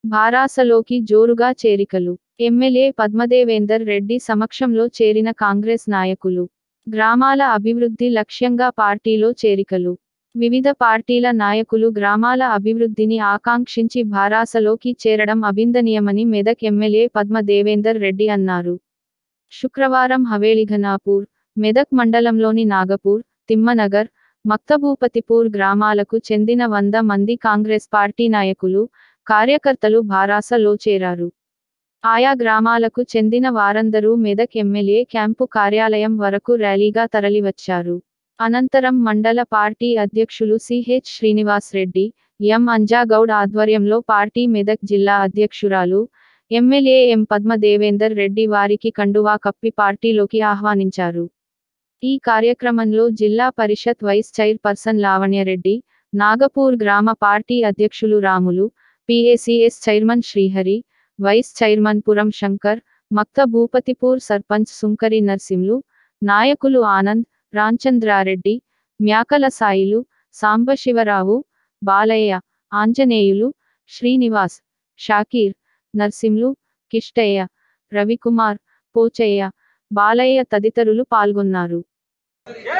భారాసలోకి జోరుగా చేరికలు ఎమ్మెల్యే పద్మదేవేందర్ రెడ్డి సమక్షంలో చేరిన కాంగ్రెస్ నాయకులు గ్రామాల అభివృద్ధి లక్ష్యంగా పార్టీలో చేరికలు వివిధ పార్టీల నాయకులు గ్రామాల అభివృద్ధిని ఆకాంక్షించి భారాసలోకి చేరడం అభిందనీయమని మెదక్ ఎమ్మెల్యే పద్మ దేవేందర్ రెడ్డి అన్నారు శుక్రవారం హవేళిఘనాపూర్ మెదక్ మండలంలోని నాగపూర్ తిమ్మనగర్ మక్తభూపతిపూర్ గ్రామాలకు చెందిన వంద మంది కాంగ్రెస్ పార్టీ నాయకులు కార్యకర్తలు భారాసలో చేరారు ఆయా గ్రామాలకు చెందిన వారందరూ మెదక్ ఎమ్మెల్యే క్యాంపు కార్యాలయం వరకు ర్యాలీగా తరలివచ్చారు అనంతరం మండల పార్టీ అధ్యక్షులు సిహెచ్ శ్రీనివాస్ రెడ్డి ఎం అంజాగౌడ్ ఆధ్వర్యంలో పార్టీ మెదక్ జిల్లా అధ్యక్షురాలు ఎమ్మెల్యే ఎం పద్మ దేవేందర్ రెడ్డి వారికి కండువా కప్పి పార్టీలోకి ఆహ్వానించారు ఈ కార్యక్రమంలో జిల్లా పరిషత్ వైస్ చైర్పర్సన్ లావణ్యరెడ్డి నాగపూర్ గ్రామ పార్టీ అధ్యక్షులు Ramulu PACS chairman Srihari vice chairman Puram Shankar Makta Bhupathipur sarpanch Sunkari Narsimlu నాయకులు ఆనంద్ రాంచంద్రారెడ్డి మ్యాకల సాయిలు సాంబశివరావు బాలయ్య ఆంజనేయులు శ్రీనివాస్ షాకీర్ నర్సింలు కిష్టయ్య రవికుమార్ పోచయ్య బాలయ్య తదితరులు పాల్గొన్నారు